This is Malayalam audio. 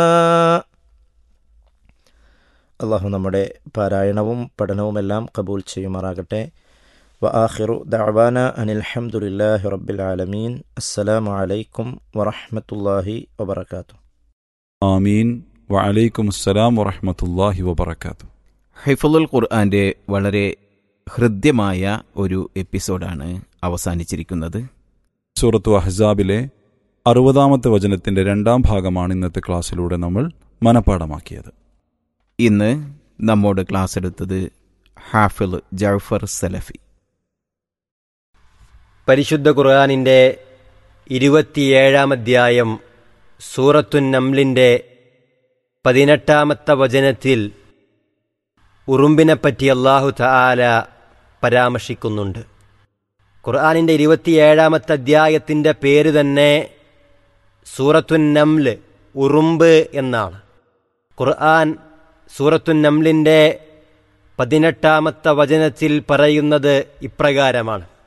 അള്ളാഹു നമ്മുടെ പാരായണവും പഠനവുമെല്ലാം കബൂൽ ചെയ്യുമാറാകട്ടെ വ ആഖിറു ദഅവാന അനിൽഹമുല്ലാഹി റബ്ബിൽ ആലമീൻ അസ്സലാമു അലൈക്കും വറഹ്മത്തുള്ളാഹി വബറകാതുഹു ആമീൻ വഅലൈക്കും അസ്സലാം വറഹ്മത്തുള്ളാഹി വബറകാതുഹു ഹിഫുൽ ഖുർആന്റെ വളരെ ഹൃദ്യമായ ഒരു എപ്പിസോഡാണ് അവസാനിച്ചിരിക്കുന്നത് സൂറത്തു അഹ്സാബിലെ അറുപതാമത്തെ വചനത്തിന്റെ രണ്ടാം ഭാഗമാണ് ഇന്നത്തെ ക്ലാസ്സിലൂടെ നമ്മൾ മനഃപ്പാടമാക്കിയത് ഇന്ന് നമ്മോട് ക്ലാസ് എടുത്തത് ഹാഫിൽ ജൗഫർ സലഫി പരിശുദ്ധ ഖുർആാനിൻ്റെ ഇരുപത്തിയേഴാം അധ്യായം സൂറത്തുൻ നംലിൻ്റെ പതിനെട്ടാമത്തെ വചനത്തിൽ ഉറുമ്പിനെപ്പറ്റി അള്ളാഹു തആല പരാമർശിക്കുന്നുണ്ട് ഖുർആാനിൻ്റെ ഇരുപത്തിയേഴാമത്തെ അധ്യായത്തിൻ്റെ പേര് തന്നെ സൂറത്തുൻ നംല് ഉറുമ്പ് എന്നാണ് ഖുർആൻ സൂറത്തുൻ നംലിൻ്റെ പതിനെട്ടാമത്തെ വചനത്തിൽ പറയുന്നത് ഇപ്രകാരമാണ്